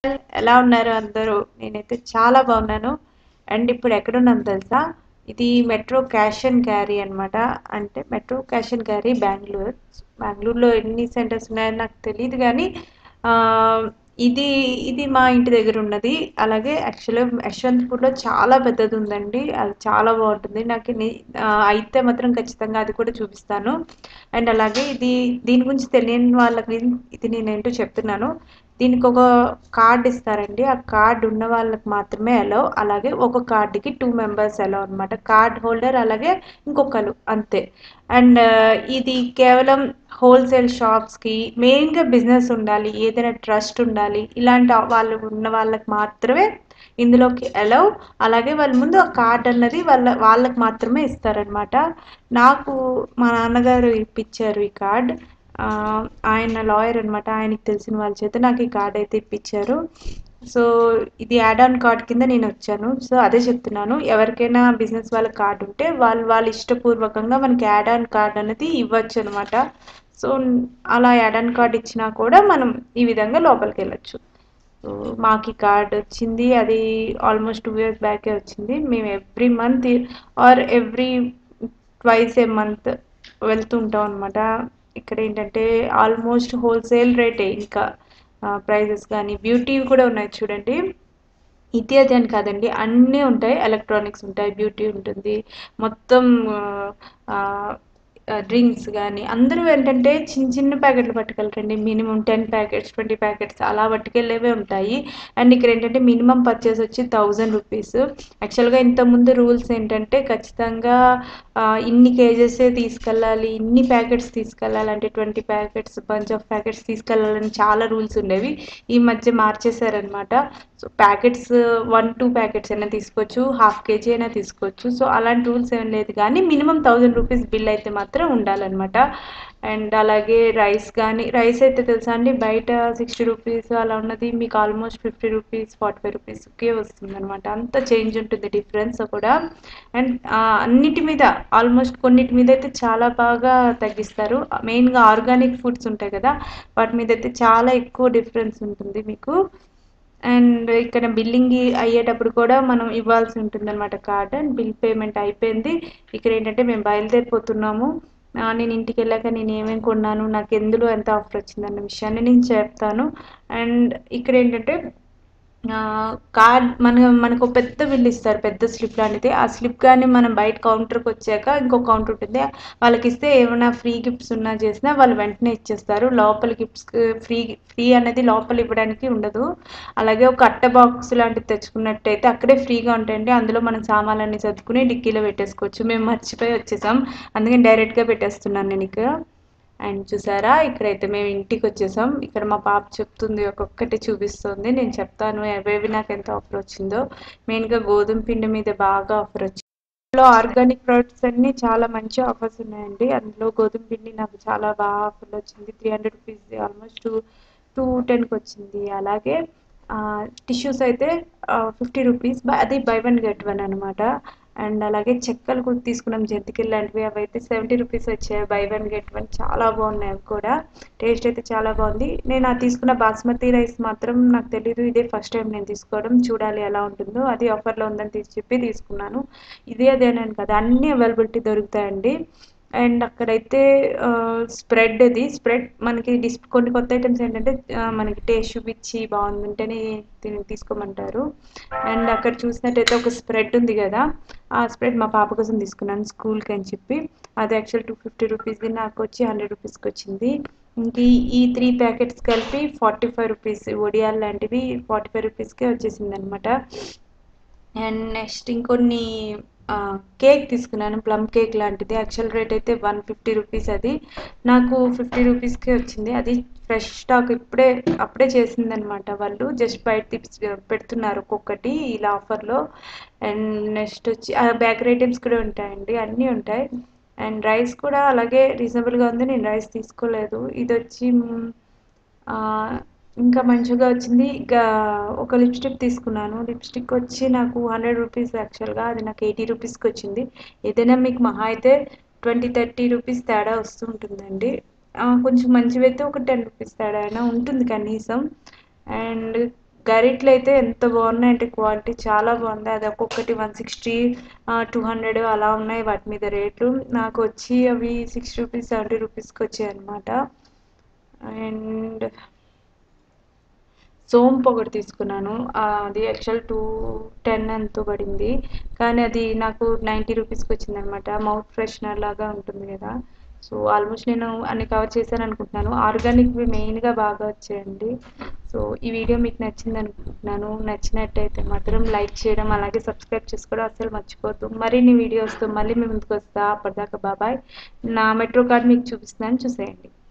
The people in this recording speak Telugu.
ఎలా ఉన్నారు అందరూ నేనైతే చాలా బాగున్నాను అండ్ ఇప్పుడు ఎక్కడున్నాను తెలుసా ఇది మెట్రో క్యాష్ అండ్ క్యారీ అనమాట అంటే Metro Cash and Carry Bengaluru బెంగళూరులో ఎన్ని సెంటర్స్ ఉన్నాయో నాకు తెలియదు కానీ ఆ, ఇది ఇది మా ఇంటి దగ్గర ఉన్నది అలాగే యాక్చువల్గా యశ్వంతపూర్లో చాలా పెద్దది ఉందండి అది చాలా బాగుంటుంది నాకు ని- ఆ, అయితే మాత్రం ఖచ్చితంగా అది కూడా చూపిస్తాను అండ్ అలాగే ఇది దీని గురించి తెలియని వాళ్ళకి ఇది నేనేంటో చెప్తున్నాను దీనికి ఒక కార్డ్ ఇస్తారండి ఆ కార్డ్ ఉన్న వాళ్ళకి మాత్రమే అలో అలాగే ఒక కార్డుకి టూ మెంబర్స్ అలో అనమాట కార్డ్ హోల్డర్ అలాగే ఇంకొకరు అంతే అండ్ ఇది కేవలం హోల్సేల్ షాప్స్కి మెయిన్గా బిజినెస్ ఉండాలి ఏదైనా ట్రస్ట్ ఉండాలి ఇలాంటి వాళ్ళు ఉన్న వాళ్ళకి మాత్రమే ఇందులోకి అలౌ అలాగే వాళ్ళ ముందు ఆ కార్డ్ అన్నది వాళ్ళ వాళ్ళకి మాత్రమే ఇస్తారనమాట నాకు మా నాన్నగారు ఇప్పించారు ఈ కార్డ్ ఆ, ఆయన లాయర్ అనమాట ఆయనకి తెలిసిన వాళ్ళ చేత నాకు ఈ కార్డ్ అయితే ఇప్పించారు సో ఇది యాడ్ ఆన్ కార్డ్ కింద నేను వచ్చాను సో అదే చెప్తున్నాను ఎవరికైనా బిజినెస్ వాళ్ళ కార్డ్ ఉంటే వాళ్ళు వాళ్ళ ఇష్టపూర్వకంగా మనకి యాడ్ ఆన్ కార్డ్ అనేది ఇవ్వచ్చు అనమాట సో అలా యాడ్ ఆన్ కార్డ్ ఇచ్చినా కూడా మనం ఈ విధంగా లోపలికి వెళ్ళొచ్చు సో మాకు ఈ కార్డ్ వచ్చింది అది ఆల్మోస్ట్ టూ ఇయర్స్ బ్యాకే వచ్చింది మేము every month or every twice a month వెళ్తూ ఉంటాం అనమాట ఇక్కడ ఏంటంటే ఆల్మోస్ట్ హోల్సేల్ రేటే ఇంకా ప్రైజెస్ కానీ బ్యూటీ కూడా ఉన్నాయి చూడండి ఇది అది అని కాదండి అన్నీ ఉంటాయి ఎలక్ట్రానిక్స్ ఉంటాయి బ్యూటీ ఉంటుంది మొత్తం డ్రింక్స్ కానీ అందరూ ఏంటంటే చిన్న చిన్న ప్యాకెట్లు పట్టుకెళ్ళరండి minimum ten packets twenty packets అలా పట్టుకెళ్ళేవే ఉంటాయి అండ్ ఇక్కడ ఏంటంటే మినిమం పర్చేస్ వచ్చి థౌజండ్ రూపీస్ యాక్చువల్గా ఇంతకుముందు రూల్స్ ఏంటంటే ఖచ్చితంగా ఆ, ఇన్ని కేజెసే తీసుకెళ్ళాలి ఇన్ని ప్యాకెట్స్ తీసుకెళ్ళాలి అంటే twenty packets bunch of packets తీసుకెళ్ళాలని చాలా రూల్స్ ఉండేవి ఈ మధ్య మార్చేశారనమాట so packets one two packets అయినా తీసుకోవచ్చు హాఫ్ కేజీ అయినా తీసుకోవచ్చు సో అలాంటి రూల్స్ ఏం లేదు కానీ మినిమం థౌజండ్ రూపీస్ బిల్ అయితే మాత్రం ఉండాలన్నమాట అండ్ అలాగే రైస్ కానీ రైస్ అయితే తెలుసా అండి బయట సిక్స్టీ రూపీస్ అలా ఉన్నది మీకు almost fifty rupees forty five రూపీస్కే వస్తుంది అనమాట అంత చేంజ్ ఉంటుంది డిఫరెన్స్ కూడా అండ్ అన్నిటి మీద ఆల్మోస్ట్ కొన్నిటి మీద అయితే చాలా బాగా తగ్గిస్తారు మెయిన్గా ఆర్గానిక్ ఫుడ్స్ ఉంటాయి కదా వాటి మీద అయితే చాలా ఎక్కువ డిఫరెన్స్ ఉంటుంది మీకు అండ్ ఇక్కడ బిల్లింగ్ అయ్యేటప్పుడు కూడా మనం ఇవ్వాల్సి ఉంటుంది అనమాట కార్డ్ అండ్ బిల్ పేమెంట్ అయిపోయింది ఇక్కడ ఏంటంటే మేము బయలుదేరిపోతున్నాము ఆ, నేను ఇంటికి వెళ్ళాక నేను ఏమేమి కొన్నాను నాకు ఎందులో ఎంత ఆఫర్ వచ్చిందన్న విషయాన్ని నేను చెప్తాను అండ్ ఇక్కడ ఏంటంటే కార్డ్ మన మనకు ఒక పెద్ద బిల్ ఇస్తారు పెద్ద స్లిప్ లాంటిది ఆ స్లిప్ కానీ మనం బయట కౌంటర్కి వచ్చాక ఇంకో కౌంటర్ ఉంటుంది వాళ్ళకి ఇస్తే ఏమైనా ఫ్రీ గిఫ్ట్స్ ఉన్నా చేసినా వాళ్ళు వెంటనే ఇచ్చేస్తారు లోపల గిఫ్ట్స్ ఫ్రీ ఫ్రీ అనేది లోపల ఇవ్వడానికి ఉండదు అలాగే ఒక అట్ట బాక్స్ లాంటిది తెచ్చుకున్నట్టయితే అక్కడే ఫ్రీగా ఉంటాయండి అందులో మనం సామాన్లన్నీ సర్దుకుని డిక్కీలో పెట్టేసుకోవచ్చు మేము మర్చిపోయి వచ్చేసాం అందుకని డైరెక్ట్గా పెట్టేస్తున్నాను నేను ఇక అండ్ చూసారా ఇక్కడైతే మేము ఇంటికి వచ్చేసాం ఇక్కడ మా పాప చెప్తుంది ఒక్కొక్కటి చూపిస్తుంది నేను చెప్తాను ఏవేవి నాకు ఎంత ఆఫర్ వచ్చిందో మెయిన్గా గోధుమ పిండి మీద బాగా ఆఫర్ వచ్చింది అందులో ఆర్గానిక్ ప్రొడక్ట్స్ అన్ని చాలా మంచి ఆఫర్స్ ఉన్నాయండి అందులో గోధుమ పిండి నాకు చాలా బాగా ఆఫర్లు వచ్చింది three hundred rupees almost two two టెన్కి వచ్చింది అలాగే టిష్యూస్ అయితే ఫిఫ్టీ రూపీస్ అది బై వన్ గెట్ వన్ అనమాట అండ్ అలాగే చెక్కలు కూడా తీసుకున్నాం జంతికలు లాంటివి అవి అయితే సెవెంటీ రూపీస్ వచ్చాయి బై వన్ గెట్ వన్ చాలా బాగున్నాయి అవి కూడా టేస్ట్ అయితే చాలా బాగుంది నేను ఆ తీసుకున్న బాస్మతి రైస్ మాత్రం నాకు తెలీదు ఇదే ఫస్ట్ టైం నేను తీసుకోవడం చూడాలి ఎలా ఉంటుందో అది ఆఫర్లో ఉందని తీసి చెప్పి తీసుకున్నాను ఇదే అదేనని కదా అన్ని అవైలబిలిటీ దొరుకుతాయండి అండ్ అక్కడైతే స్ప్రెడ్ ఇది స్ప్రెడ్ మనకి డిస్ కొన్ని కొత్త ఐటమ్స్ ఏంటంటే ఆ, మనకి టేస్ట్ చూపించి బాగుందంటేనే దీన్ని తీసుకోమంటారు అండ్ అక్కడ చూసినట్టయితే ఒక స్ప్రెడ్ ఉంది కదా ఆ స్ప్రెడ్ మా పాప కోసం తీసుకున్నాను స్కూల్కి అని చెప్పి అది యాక్చువల్ టూ ఫిఫ్టీ రూపీస్ది నాకు వచ్చి హండ్రెడ్ రూపీస్కి వచ్చింది ఇంక ఈ- ఈ త్రీ ప్యాకెట్స్ కలిపి ఫార్టీ ఫైవ్ రూపీస్ ఒడియాలు లాంటివి ఫార్టీ ఫైవ్ రూపీస్కే వచ్చేసింది అనమాట అండ్ నెక్స్ట్ ఇంకొన్ని కేక్ తీసుకున్నాను ప్లమ్ కేక్ లాంటిది యాక్చువల్ రేట్ అయితే వన్ ఫిఫ్టీ రూపీస్ అది నాకు ఫిఫ్టీ రూపీస్కే వచ్చింది అది ఫ్రెష్ స్టాక్ ఇప్పుడే అప్పుడే చేసిందనమాట వాళ్ళు జస్ట్ బయట తీపి పెడుతున్నారు ఒక్కొక్కటి ఇలా ఆఫర్లో అండ్ నెక్స్ట్ వచ్చి బేకరీ ఐటమ్స్ కూడా ఉంటాయండి అన్నీ ఉంటాయి అండ్ రైస్ కూడా అలాగే రీజనబుల్గా ఉంది నేను రైస్ తీసుకోలేదు ఇది వచ్చి మ్, ఆ, ఇంకా మంచిగా వచ్చింది ఇక ఒక లిప్స్టిక్ తీసుకున్నాను లిప్స్టిక్ వచ్చి నాకు హండ్రెడ్ రూపీస్ యాక్చువల్గా అది నాకు ఎయిటీ రూపీస్కి వచ్చింది ఏదైనా మీకు మహా అయితే ట్వంటీ థర్టీ రూపీస్ తేడా వస్తూ ఉంటుందండి ఆ, కొంచెం మంచివి అయితే ఒక టెన్ రూపీస్ తేడా అయినా ఉంటుంది కనీసం అండ్ గరిట్లు అయితే ఎంత బాగున్నాయంటే క్వాలిటీ చాలా బాగుంది అది ఒక్కొక్కటి వన్ సిక్స్టీ టూ హండ్రెడ్ అలా ఉన్నాయి వాటి మీద రేట్లు నాకు వచ్చి అవి సిక్స్టీ రూపీస్ సెవెంటీ రూపీస్కి వచ్చాయి అనమాట అండ్ సోంపు ఒకటి తీసుకున్నాను అది యాక్చువల్ టూ టెన్ ఎంతో పడింది కానీ అది నాకు నైంటీ రూపీస్కి వచ్చింది అనమాట మౌత్ ఫ్రెషనర్ లాగా ఉంటుంది కదా సో ఆల్మోస్ట్ నేను అన్ని కవర్ చేశాను అనుకుంటున్నాను ఆర్గానిక్వి మెయిన్గా బాగా వచ్చాయండి సో ఈ వీడియో మీకు నచ్చింది అనుకుంటున్నాను నచ్చినట్టయితే మాత్రం లైక్ చేయడం అలాగే సబ్స్క్రైబ్ చేసుకోవడం అస్సలు మర్చిపోద్దు మరిన్ని వీడియోస్తో మళ్ళీ మీ ముందుకు వస్తా అప్పటిదాకా బాబాయ్ నా మెట్రో కార్డ్ మీకు చూపిస్తున్నాను చూసేయండి